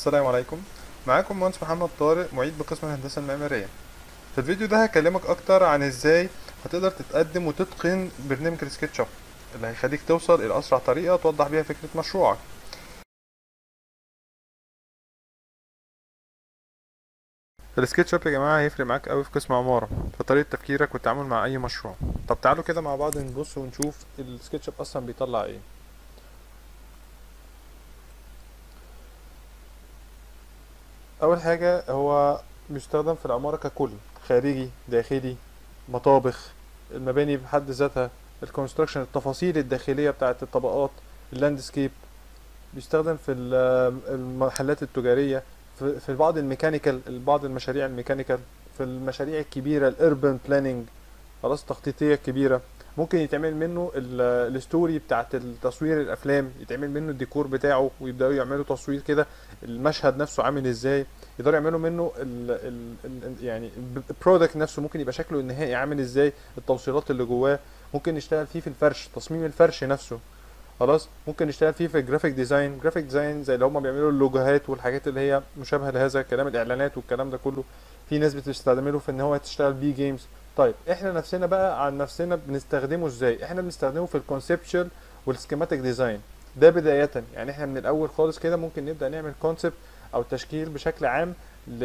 السلام عليكم معاكم مهندس محمد طارق معيد بقسم الهندسة المعمارية في الفيديو ده هكلمك اكتر عن ازاي هتقدر تتقدم وتتقن برنامج السكتش اب اللي هيخليك توصل الى اسرع طريقة توضح بيها فكرة مشروعك السكتش اب يا جماعة هيفرق معاك قوي في قسم عمارة في طريقة تفكيرك والتعامل مع اي مشروع طب تعالوا كده مع بعض نبص ونشوف السكتش اب اصلا بيطلع ايه اول حاجه هو بيستخدم في العماره ككل خارجي داخلي مطابخ المباني بحد ذاتها الكونستراكشن التفاصيل الداخليه بتاعه الطبقات اللاندسكيب بيستخدم في ال- المحلات التجاريه في في بعض الميكانيكال بعض المشاريع الميكانيكال في المشاريع الكبيره الاربن بلاننج خلاص تخطيطيه كبيره ممكن يتعمل منه ال- الستوري بتاعت التصوير الافلام يتعمل منه الديكور بتاعه ويبداوا يعملوا تصوير كده المشهد نفسه عامل ازاي يقدروا يعملوا منه ال ال ال يعني البرودكت نفسه ممكن يبقى شكله النهائي عامل ازاي التوصيلات اللي جواه ممكن نشتغل فيه في الفرش تصميم الفرش نفسه خلاص ممكن نشتغل فيه في الجرافيك ديزاين جرافيك ديزاين زي اللي هم بيعملوا اللوجوهات والحاجات اللي هي مشابهه لهذا الكلام الاعلانات والكلام ده كله في ناس بتستخدمه في ان هو تشتغل بيه جيمز طيب احنا نفسنا بقى عن نفسنا بنستخدمه ازاي احنا بنستخدمه في الكونسبشوال والسكيماتيك ديزاين ده بداية يعني احنا من الاول خالص كده ممكن نبدأ نعمل كونسبت او تشكيل بشكل عام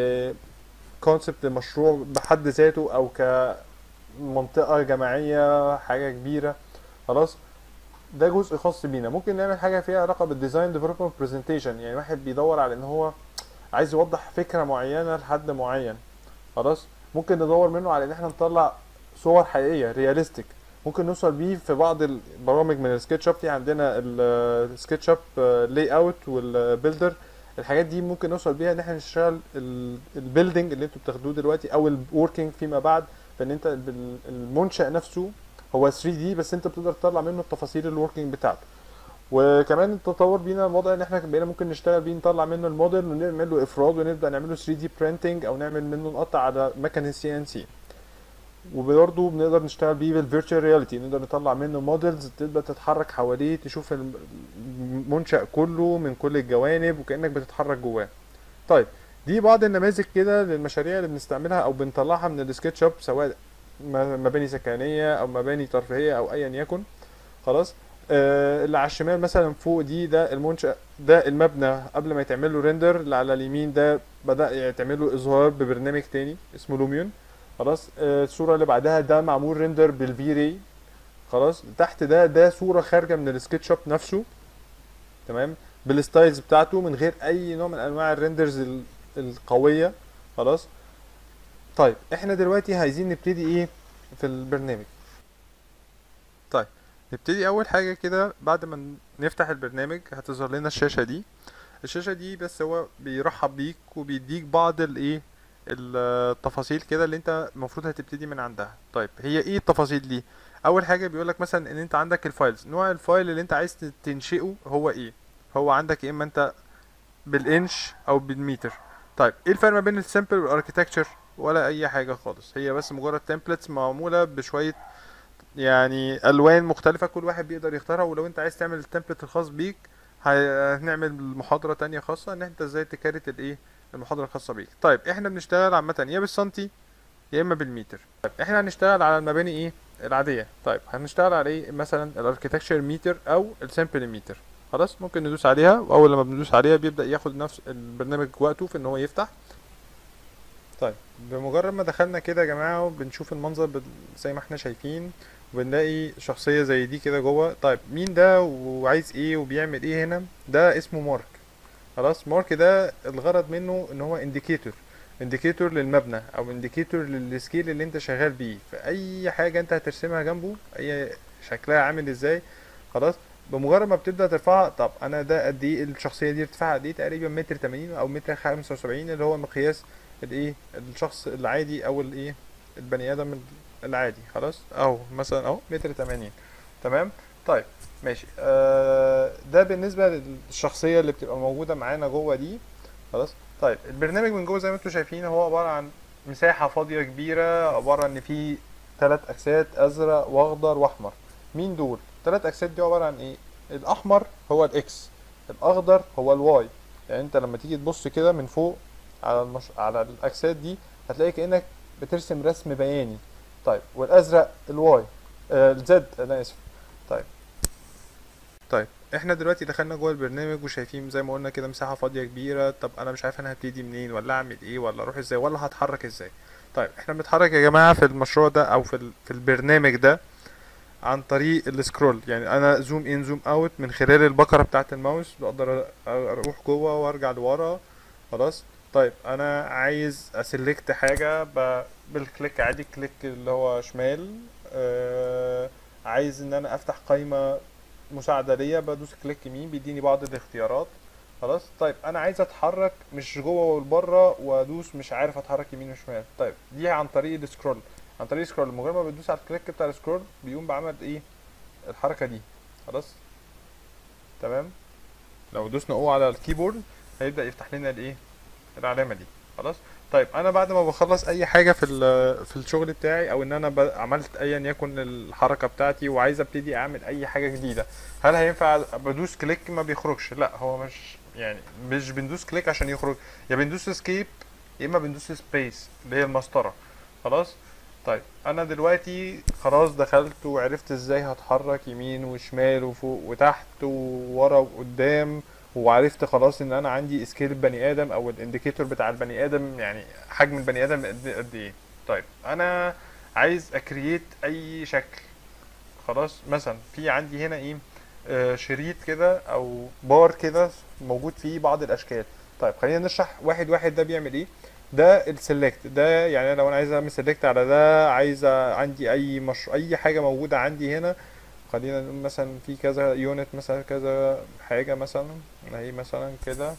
لكونسبت لمشروع بحد ذاته او كمنطقة جماعية حاجة كبيرة خلاص ده جزء خاص بينا ممكن نعمل حاجة فيها علاقة بالديزاين ديفلوبمنت برزنتيشن يعني واحد بيدور على ان هو عايز يوضح فكرة معينة لحد معين خلاص ممكن ندور منه على ان احنا نطلع صور حقيقية رياليستيك ممكن نوصل بيه في بعض البرامج من السكتش اب في عندنا السكتش اب لاي اوت والبيلدر الحاجات دي ممكن نوصل بيها ان احنا نشتغل البيلدنج اللي انتوا بتاخدوه دلوقتي او الوركينج فيما بعد فان انت بال- المنشأ نفسه هو 3 دي بس انت بتقدر تطلع منه التفاصيل الوركينج بتاعته وكمان التطور بينا الوضع ان احنا بقينا ممكن نشتغل بيه نطلع منه الموديل ونعمل له افراد ونبدا نعمل له 3 دي برينتنج او نعمل منه نقطع على مكنه سي ان سي وبرضه بنقدر نشتغل بيه بالفيرتشوال رياليتي نقدر نطلع منه موديلز تبدا تتحرك حواليه تشوف الم- المنشأ كله من كل الجوانب وكأنك بتتحرك جواه طيب دي بعض النماذج كده للمشاريع اللي بنستعملها او بنطلعها من السكتش اب سواء م- مباني سكنيه او مباني ترفيهيه او ايا يكن خلاص آه اللي على الشمال مثلا فوق دي ده المنشأ ده المبنى قبل ما يتعمل له ريندر اللي على اليمين ده بدأ يتعمل له اظهار ببرنامج تاني اسمه لوميون خلاص آه الصورة اللي بعدها ده معمول ريندر بالفي راي خلاص تحت ده ده صورة خارجة من السكتش اب نفسه تمام بالستايلز بتاعته من غير اي نوع من انواع الريندرز ال- القوية خلاص طيب احنا دلوقتي عايزين نبتدي ايه في البرنامج طيب نبتدي اول حاجه كده بعد ما ن- نفتح البرنامج هتظهر لنا الشاشه دي الشاشه دي بس هو بيرحب بيك وبيديك بعض الايه التفاصيل كده اللي انت المفروض هتبتدي من عندها طيب هي ايه التفاصيل دي اول حاجه بيقولك مثلا ان انت عندك الفايلز نوع الفايل اللي انت عايز ت- تنشئه هو ايه هو عندك يا اما انت بالانش او بالمتر طيب ايه الفرق ما بين السامبل والاركيتكتشر ولا اي حاجه خالص هي بس مجرد تمبلتس معموله بشويه يعني الوان مختلفه كل واحد بيقدر يختارها ولو انت عايز تعمل التمبلت الخاص بيك ه- هنعمل محاضره تانية خاصه ان انت ازاي تكريت الايه المحاضره الخاصه بيك طيب احنا بنشتغل عامه يا بالسنتي يا اما بالمتر طيب احنا هنشتغل على المباني ايه العاديه طيب هنشتغل على ايه مثلا الاركيتكتشر متر او السامبل متر خلاص ممكن ندوس عليها واول لما بندوس عليها بيبدا ياخد نفس البرنامج وقته في ان هو يفتح طيب بمجرد ما دخلنا كده يا جماعه وبنشوف المنظر بال- زي ما احنا شايفين وبنلاقي شخصيه زي دي كده جوه طيب مين ده وعايز ايه وبيعمل ايه هنا ده اسمه مارك خلاص مارك ده الغرض منه ان هو انديكيتور انديكيتور للمبنى او انديكيتور للسكيل اللي انت شغال بيه فاي حاجه انت هترسمها جنبه اي شكلها عامل ازاي خلاص بمجرد ما بتبدا ترفعها طب انا ده قد ايه الشخصيه دي ارتفاعها قد ايه تقريبا متر 80 او متر 75 اللي هو مقياس الايه الشخص العادي او الايه البني ادم العادي خلاص اهو مثلا اهو متر 80 تمام طيب ماشي آه ده بالنسبه للشخصيه اللي بتبقى موجوده معانا جوه دي خلاص طيب البرنامج من جوه زي ما انتم شايفين هو عباره عن مساحه فاضيه كبيره عباره ان في ثلاث اكسات ازرق واخضر واحمر مين دول ثلاث اكسات دي عباره عن ايه الاحمر هو الاكس الاخضر هو الواي يعني انت لما تيجي تبص كده من فوق على المش... على الاجساد دي هتلاقي كانك بترسم رسم بياني طيب والازرق الواي آه الزد انا اسف طيب طيب احنا دلوقتي دخلنا جوه البرنامج وشايفين زي ما قلنا كده مساحه فاضيه كبيره طب انا مش عارف انا هبتدي منين ولا اعمل ايه ولا اروح ازاي ولا هتحرك ازاي طيب احنا بنتحرك يا جماعه في المشروع ده او في ال... في البرنامج ده عن طريق السكرول يعني انا زوم ان زوم اوت من خلال البكره بتاعه الماوس بقدر اروح جوه وارجع لورا خلاص طيب انا عايز اسلكت حاجه ب... بالكليك عادي كليك اللي هو شمال آه عايز ان انا افتح قائمه مساعده ليا بدوس كليك يمين بيديني بعض الاختيارات خلاص طيب انا عايز اتحرك مش جوه وبره وادوس مش عارف اتحرك يمين وشمال طيب دي عن طريق السكرول عن طريق السكرول مجرد ما بتدوس على الكليك بتاع السكرول بيقوم بعمل ايه الحركه دي خلاص تمام لو دوسنا او على الكيبورد هيبدا يفتح لنا الايه العلامه دي خلاص طيب انا بعد ما بخلص اي حاجه في في الشغل بتاعي او ان انا عملت ايا يكن الحركه بتاعتي وعايز ابتدي اعمل اي حاجه جديده هل هينفع بدوس كليك ما بيخرجش لا هو مش يعني مش بندوس كليك عشان يخرج يا بندوس اسكيب يا اما بندوس سبيس اللي هي المسطره خلاص طيب انا دلوقتي خلاص دخلت وعرفت ازاي هتحرك يمين وشمال وفوق وتحت وورا وقدام وعرفت خلاص ان انا عندي سكيل البني ادم او الانديكيتور بتاع البني ادم يعني حجم البني ادم قد قد ايه طيب انا عايز اكرييت اي شكل خلاص مثلا في عندي هنا ايه آه شريط كده او بار كده موجود فيه بعض الاشكال طيب خلينا نشرح واحد واحد ده بيعمل ايه ده السلكت ده يعني لو انا عايز اعمل سلكت على ده عايز عندي اي مش اي حاجه موجوده عندي هنا خلينا نقول مثلا في كذا يونت مثلا كذا حاجه مثلا اهي مثلا كده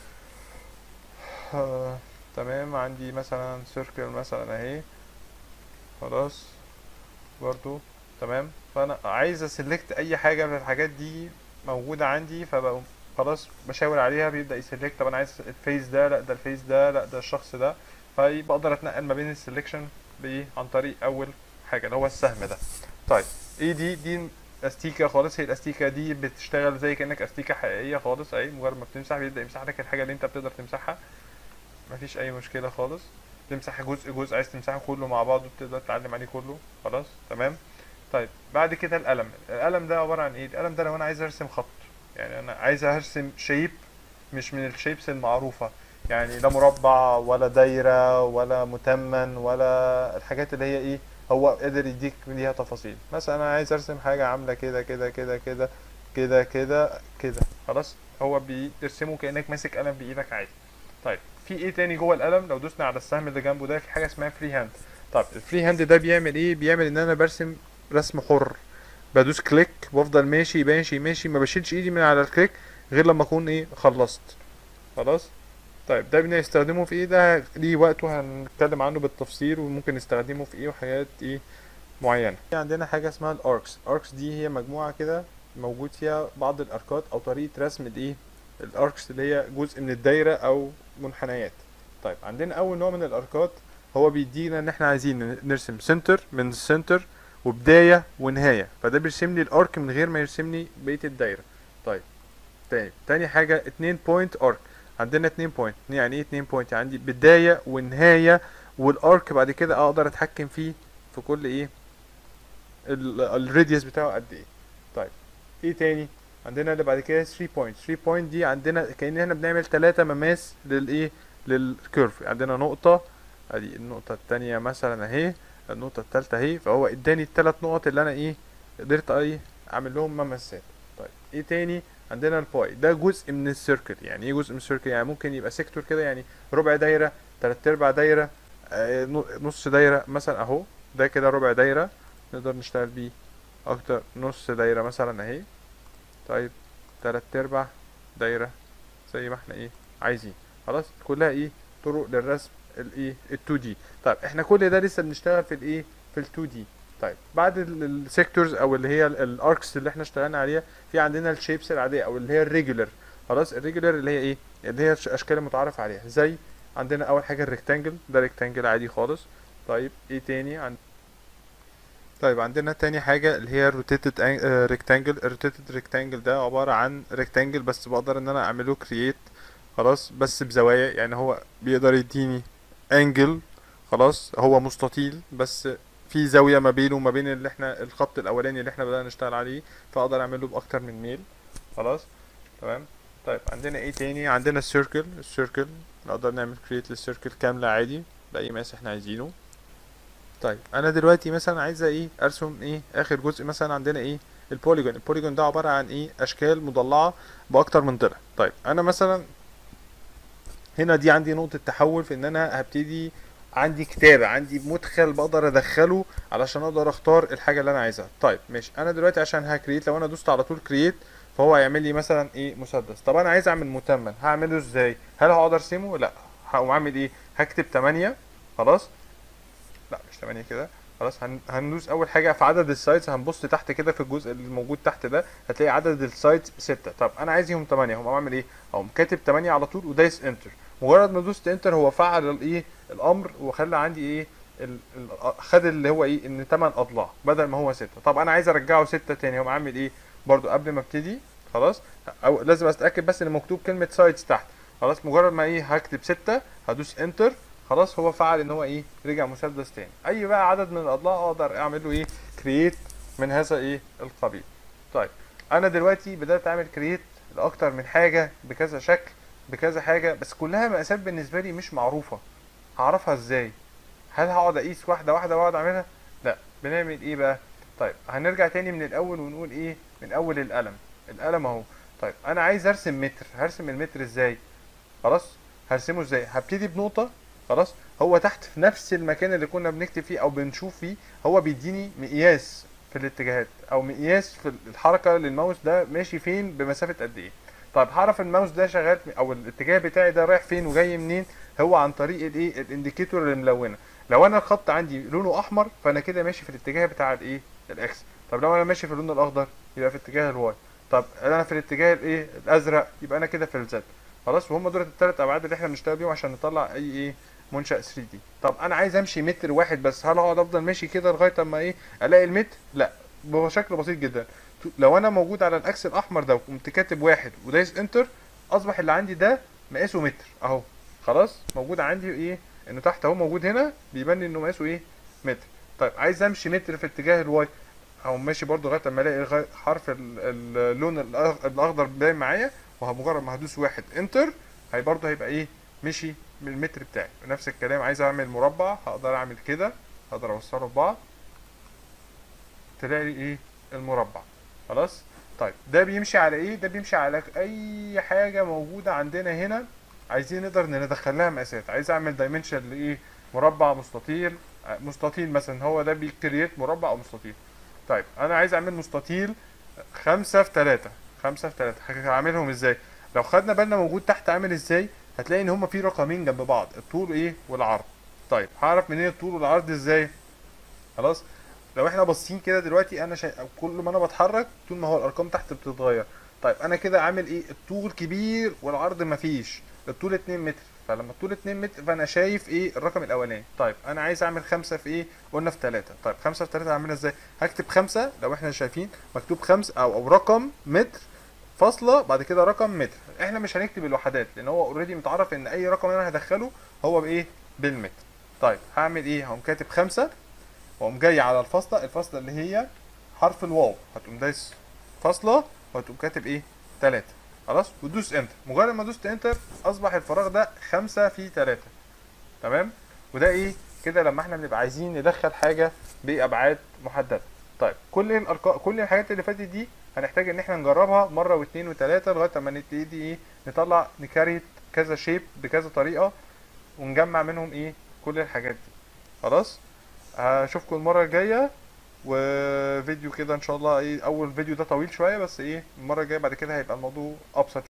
آه تمام عندي مثلا سيركل مثلا اهي خلاص برضو تمام فانا عايز اسلكت اي حاجه من الحاجات دي موجوده عندي فبقوم خلاص بشاور عليها بيبدا يسلكت طب انا عايز الفيس ده لا ده الفيس ده لا ده الشخص ده فبقدر اتنقل ما بين السلكشن بايه عن طريق اول حاجه اللي هو السهم ده طيب ايه دي دي استيكه خالص هي الاستيكه دي بتشتغل زي كانك استيكه حقيقيه خالص اهي مجرد ما بتمسح بيبدا يمسح لك الحاجه اللي انت بتقدر تمسحها مفيش اي مشكله خالص تمسح جزء جزء عايز تمسحه كله مع بعضه بتقدر تعلم عليه كله خلاص تمام طيب بعد كده القلم القلم ده عباره عن ايه القلم ده لو انا عايز ارسم خط يعني انا عايز ارسم شيب مش من الشيبس المعروفه يعني لا مربع ولا دايره ولا متمن ولا الحاجات اللي هي ايه هو قدر يديك ليها تفاصيل مثلا انا عايز ارسم حاجه عامله كده كده كده كده كده كده كده خلاص هو بيرسمه كانك ماسك قلم بايدك عادي طيب في ايه تاني جوه القلم لو دوسنا على السهم اللي جنبه ده في حاجه اسمها فري هاند طيب الفري هاند ده بيعمل ايه بيعمل ان انا برسم رسم حر بدوس كليك وافضل ماشي ماشي ماشي ما بشيلش ايدي من على الكليك غير لما اكون ايه خلصت خلاص طيب ده بنستخدمه في ايه ده ليه وقته هنتكلم عنه بالتفصيل وممكن نستخدمه في ايه وحاجات ايه معينه في عندنا حاجه اسمها الاركس الاركس دي هي مجموعه كده موجود فيها بعض الاركات او طريقه رسم الايه الاركس اللي هي جزء من الدايره او منحنيات طيب عندنا اول نوع من الاركات هو بيدينا ان احنا عايزين نرسم سنتر من السنتر وبدايه ونهايه فده بيرسم لي الارك من غير ما يرسم لي بقيه الدايره طيب تاني تاني حاجه اتنين بوينت ارك عندنا اتنين بوينت يعني ايه اتنين بوينت يعني عندي بدايه ونهايه والارك بعد كده اقدر اتحكم فيه في كل ايه الراديوس بتاعه قد ايه طيب ايه تاني عندنا اللي بعد كده 3 بوينت 3 بوينت دي عندنا كأن احنا بنعمل ثلاثة مماس للايه للكيرف عندنا نقطة ادي النقطة التانية مثلا اهي النقطة التالتة اهي فهو اداني الثلاث نقط اللي انا ايه قدرت ايه اعمل لهم ممسات طيب ايه تاني عندنا الباي ده جزء من السيركل يعني ايه جزء من السيركل يعني ممكن يبقى سيكتور كده يعني ربع دايرة تلات ارباع دايرة آه نص دايرة مثلا اهو ده كده ربع دايرة نقدر نشتغل بيه اكتر نص دايرة مثلا اهي طيب تلات ارباع دايرة زي ما احنا ايه عايزين خلاص كلها ايه طرق للرسم الايه ال2 دي طيب احنا كل ده لسه بنشتغل في الايه في ال2 دي طيب بعد السيكتورز او اللي هي الاركس اللي احنا اشتغلنا عليها في عندنا الشيبس العاديه او اللي هي الريجولر خلاص الريجولر اللي هي ايه اللي هي الاشكال المتعارف عليها زي عندنا اول حاجه الريكتانجل ده ريكتانجل عادي خالص طيب ايه تاني عن طيب عندنا تاني حاجة اللي هي روتيتد ريكتانجل الروتيتد ريكتانجل ده عبارة عن ريكتانجل بس بقدر ان انا اعمله كرييت خلاص بس بزوايا يعني هو بيقدر يديني انجل خلاص هو مستطيل بس في زاوية ما بينه وما بين اللي احنا الخط الاولاني اللي احنا بدأنا نشتغل عليه فاقدر اعمله باكتر من ميل خلاص تمام طيب عندنا ايه تاني عندنا السيركل السيركل نقدر نعمل كريت للسيركل كاملة عادي بأي مقاس احنا عايزينه طيب انا دلوقتي مثلا عايزة ايه ارسم ايه اخر جزء مثلا عندنا ايه البوليجون البوليجون ده عبارة عن ايه اشكال مضلعة باكتر من ضلع طيب انا مثلا هنا دي عندي نقطة تحول في ان انا هبتدي عندي كتابة عندي مدخل بقدر ادخله علشان اقدر اختار الحاجة اللي انا عايزها طيب ماشي انا دلوقتي عشان هكريت لو انا دوست على طول كريت فهو هيعمل لي مثلا ايه مسدس طب انا عايز اعمل متمم هعمله ازاي هل هقعد ارسمه لا هقوم اعمل ايه هكتب 8 خلاص لا مش 8 كده خلاص هن... هندوس اول حاجه في عدد السايتس هنبص تحت كده في الجزء اللي موجود تحت ده هتلاقي عدد السايتس 6 طب انا عايزهم 8 هم اعمل ايه اقوم كاتب 8 على طول ودايس انتر مجرد ما دوست انتر هو فعل الايه الامر وخلى عندي ايه ال... ال... خد اللي هو ايه ان 8 اضلاع بدل ما هو 6 طب انا عايز ارجعه 6 تاني هو عامل ايه برضو قبل ما ابتدي خلاص او لازم اتاكد بس ان مكتوب كلمه سايتس تحت خلاص مجرد ما ايه هكتب 6 هدوس انتر خلاص هو فعل ان هو ايه رجع مسدس تاني اي بقى عدد من الاضلاع اقدر اعمل له ايه كرييت من هذا ايه القبيل طيب انا دلوقتي بدات اعمل كرييت لاكتر من حاجه بكذا شكل بكذا حاجه بس كلها مقاسات بالنسبه لي مش معروفه هعرفها ازاي هل هقعد اقيس واحده واحده واقعد اعملها لا بنعمل ايه بقى طيب هنرجع تاني من الاول ونقول ايه من اول القلم القلم اهو طيب انا عايز ارسم متر هرسم المتر ازاي خلاص هرسمه ازاي هبتدي بنقطه خلاص هو تحت في نفس المكان اللي كنا بنكتب فيه او بنشوف فيه هو بيديني مقياس في الاتجاهات او مقياس في الحركه للماوس ده ماشي فين بمسافه قد ايه طيب هعرف الماوس ده شغال او الاتجاه بتاعي ده رايح فين وجاي منين هو عن طريق الايه الانديكيتور اللي ملونه لو انا الخط عندي لونه احمر فانا كده ماشي في الاتجاه بتاع الايه الاكس طب لو انا ماشي في اللون الاخضر يبقى في اتجاه الواي طب انا في الاتجاه الايه الازرق يبقى انا كده في الزد خلاص وهم دول الثلاث ابعاد اللي احنا بنشتغل بيهم عشان نطلع اي ايه منشأ 3 دي طب انا عايز امشي متر واحد بس هل هقعد افضل ماشي كده لغايه اما ايه الاقي المتر لا بشكل بسيط جدا لو انا موجود على الاكس الاحمر ده وقمت كاتب واحد ودايس انتر اصبح اللي عندي ده مقاسه متر اهو خلاص موجود عندي ايه انه تحت اهو موجود هنا بيبان انه مقاسه ايه متر طيب عايز امشي متر في اتجاه الواي او ماشي برضو لغايه اما الاقي حرف اللون الاخضر باين معايا ومجرد ما هدوس واحد انتر هي برضو هيبقى ايه مشي من المتر بتاعي نفس الكلام عايز اعمل مربع هقدر اعمل كده هقدر اوصله ببعض تلاقي ايه المربع خلاص طيب ده بيمشي على ايه ده بيمشي على اي حاجه موجوده عندنا هنا عايزين نقدر ندخل لها مقاسات عايز اعمل دايمنشن لايه مربع مستطيل مستطيل مثلا هو ده بيكريت مربع او مستطيل طيب انا عايز اعمل مستطيل خمسة في تلاتة خمسة في تلاتة هعملهم ازاي لو خدنا بالنا موجود تحت عامل ازاي هتلاقي ان هما في رقمين جنب بعض الطول ايه والعرض طيب هعرف منين الطول والعرض ازاي خلاص لو احنا باصين كده دلوقتي انا شا... كل ما انا بتحرك طول ما هو الارقام تحت بتتغير طيب انا كده عامل ايه الطول كبير والعرض مفيش الطول 2 متر فلما الطول 2 متر فانا شايف ايه الرقم الاولاني طيب انا عايز اعمل خمسة في ايه قلنا في 3 طيب خمسة في 3 هعملها ازاي هكتب خمسة لو احنا شايفين مكتوب خمسة او او رقم متر فاصلة بعد كده رقم متر احنا مش هنكتب الوحدات لان هو اوريدي متعرف ان اي رقم انا هدخله هو بايه بالمتر طيب هعمل ايه هقوم كاتب خمسة واقوم جاي على الفاصلة الفاصلة اللي هي حرف الواو هتقوم دايس فاصلة وهتقوم كاتب ايه تلاتة خلاص وتدوس انتر مجرد ما دوست انتر اصبح الفراغ ده خمسة في تلاتة تمام وده ايه كده لما احنا بنبقى عايزين ندخل حاجة بأبعاد محددة طيب كل الارقام كل الحاجات اللي فاتت دي هنحتاج ان احنا نجربها مره واثنين وثلاثه لغايه اما نبتدي ايه نطلع نكريت كذا شيب بكذا طريقه ونجمع منهم ايه كل الحاجات دي خلاص هشوفكم المره الجايه وفيديو كده ان شاء الله ايه اول فيديو ده طويل شويه بس ايه المره الجايه بعد كده هيبقى الموضوع ابسط